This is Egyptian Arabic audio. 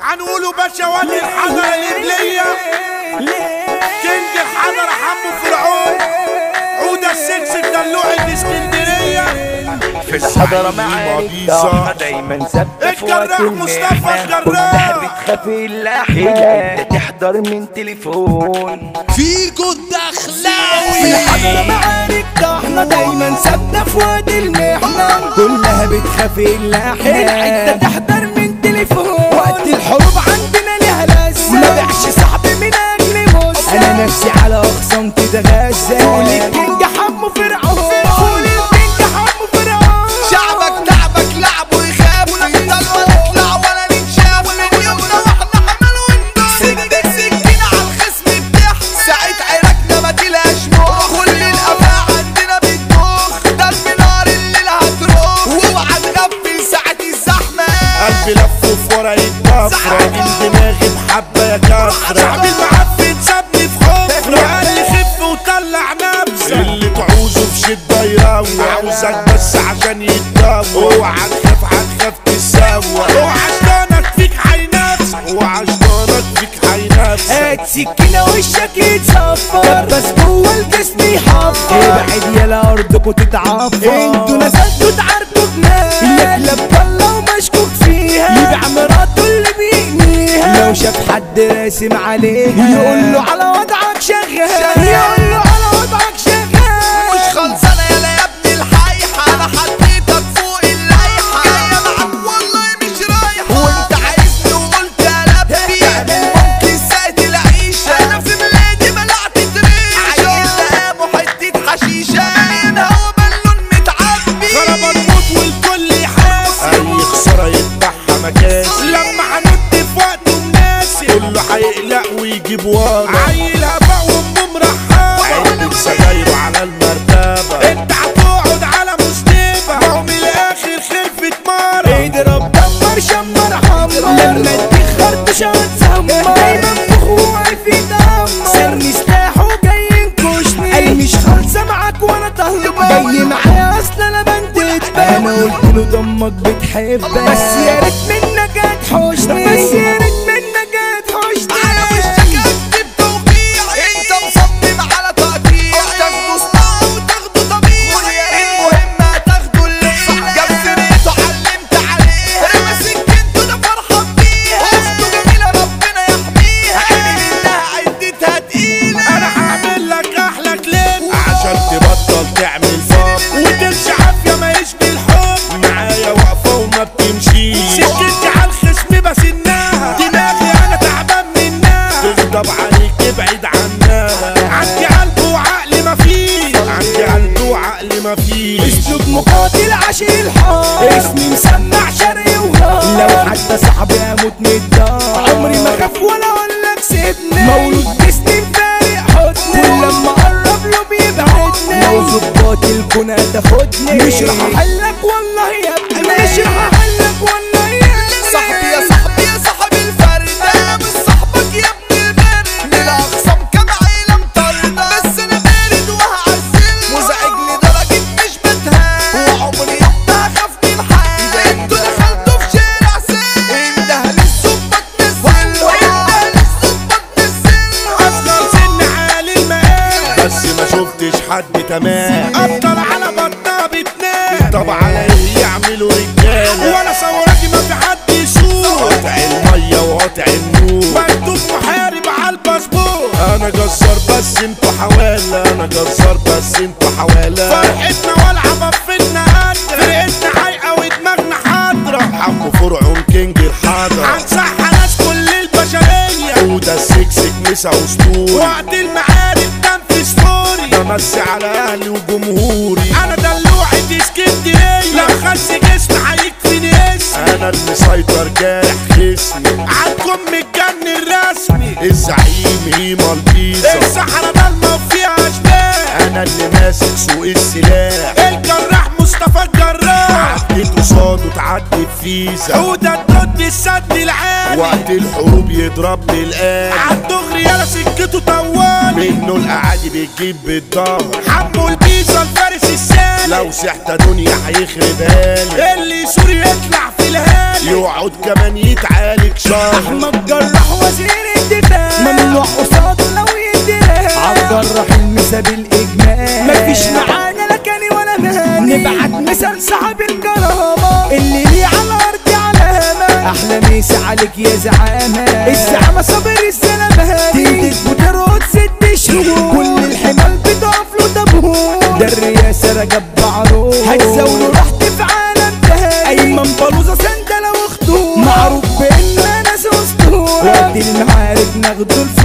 هنقوله باشا وادي الحضرة الإبلية كينج الحضرة حمو فرعون عودة السكس الدلوع الإسكندرية في الحضرة معاك احنا دايما ثابتة في وقت الجراح مصطفى المحنة الجراح. كلها بتخافي الأحياء انت تحضر من تليفون فيكو الدخلاوي في الحضرة معارك احنا دايما ثابتة في وادي المحنة كلها بتخاف الا العدة تحضر من تليفون وقت الحروب عندنا ليها لازمة ما بيعش صاحبي من اجل بوسة انا نفسي على اخصام تتغذى قول الكينج حمو فرعون قول الكينج حمو فرعون شعبك تعبك لعب ويخاف ولا نضل ولا نطلع ولا نتشاف من يومنا واحنا حمل وندوس سكتك سكينة على الخصم بتاعها ساعة عراكنا ما تلاقيش مخ كل الأفاعي عندنا بتدوخ ضرب نار الليل هتروح واوعى تغفل ساعة الزحمة قلبي لف في ورقة كفرة من دماغي بحبة يا كفرة شعبي المعفن سابني في حفرة قال لي خف وطلع نفسك اللي تعوزه في شدة يروق عاوزك بس عشان يتدور اوعى تخاف هتخاف تسوق اوعى شطانك فيك حي نفسك اوعى شطانك فيك حي نفسك هات سكينة وشك يتصفر كبس جوه الجسم يحفر ابعد يا لأرضكوا تتعفر انتوا نزلتوا تعاركوا بناس يقلب ضلة ومشكوك فيها يبيع مراته اللي بيقنيها لو شاف حد راسم عليه يقول له على وضعك شغال يقول له على وضعك شغال مش خلصانة يالا يا ابن الحايحة أنا حطيتك فوق الليحة جاية معاك والله مش رايحة وأنت عايزني وقلت ألبي تعمل ممكن ساعة العيشة أنا في بلادي بلعت دريشة عايز تقام حتة حشيشة منها وبالون متعبي خرب الموت والكل يحاسب اي خسارة يذبحها مكاسب لما هنط في وقت مناسب كله هيقلق ويجيب ورا عيل هباء وامه مرحبة علبة سجايره على المرتبة انت هتقعد على مستيبة ما هو من الاخر خلفة مرة اضرب دمر شمر حمر لما اديك خرطوش هتسمر دايما بخوه واقف يدمر سرني سلاحه جاي ينكشني قال مش خالصة معاك وانا طهبان جاي معايا اصل انا بندت انا قلت له دمك بتحبك بس يا ريت منك هتحوشني بس يا ريت منك هتحوشني على وشك اكتب توقيع انت مصمم على تقطيع تاخده صناعة وتاخده طبيعي المهم هتاخده الليلة جاب سريته علمت عليه رمى سكنته ده فرحان بيها اخته جميلة ربنا يحميها عيني منها عدتها تقيلة انا هعمل لك احلى كليب عشان تبطل تعمل فاق وتمشي عافيه ما يشبه الحب معايا واقفه وما بتمشيش سكتي على الخصم بسناها دماغي انا تعبان منها تغضب عليك ابعد عنها عندي قلب وعقل ما فيش عندي قلب وعقل ما فيش اسلوب مقاتل عشق الحار اسمي مسمع شرقي وغار لو حتى صاحبي اموت من الدار عمري ما خاف ولا اقول لك سيبني مولود جسمي فارق حضني كل لما اقرب له بيبعدني لو ظباط الكون هتاخدني مش راح احلك والله يا ابني مش راح احلك والله يا ابني صاحبي يا صاحبي يا صاحب الفرد انا مش صاحبك يا ابن البرد للاقسام كام عيله مطرده بس انا بارد وهعزل مزعج لدرجه مش بتهان وعمري ما هخاف من حد انتوا دخلتوا في شارع سن انده للظباط نزل وانده للظباط نزل اصغر سن عالي المقام بس ما شفتش حد تمام افضل على بطنها بتنام طب على ايه يعملوا رجاله وانا ثورتي ما في حد يسوق قاطع الميه وقاطع النور مكتوب محارب على الباسبور انا جزار بس انتوا حواله انا جزار بس انتوا حواله فرحتنا والعب فتنا قد فرقتنا حايقه ودماغنا حاضره حمو فرعون كينج الحاضره هنصحى ناس كل البشريه وده السكسك مسا اسطوري وقت المعارك تنفذ ستوري بمسي على اهلي وجمهوري انا دلوعة اسكندريه لو خس جسم هيكفيني اسمي انا المسيطر جارح خصمي عالكم متجن الرسمي الزعيم هيما البيزا الصحراء ضلمه وفيها اشباح انا اللي ماسك سوق السلاح الجراح مصطفى الجراح عديت قصاده تعدي فيزا حودة ترد السد العالي وقت الحروب يضرب بالآلي عالدغري يالا سكته طوالي منه الاعادي بتجيب بالظهر حمو البيزا الفارس السالي لو سحت دنيا هيخربها لي اللي سوري يطلع في الهالي يقعد كمان يتعالج شهر الجراح احمد جراح وزير الدفاع ممنوع قصاده لو يدري عالجراح المسا بالاجمال مفيش معانا لا كاني ولا مهني نبعت مثال صاحب الكرامه اللي ليه على الارض علامه احلى مسا عليك يا زعامه الزعامه صابر السلامه تنتج وترقد ست شهور كل الحمال بتقف له طابور ده الرئاسه رجب بعروس هتزاوله رحت في عالم تاني ايمن بلوزه سندله واخته معروف بان ناس اسطوره وقت المعارك ناخده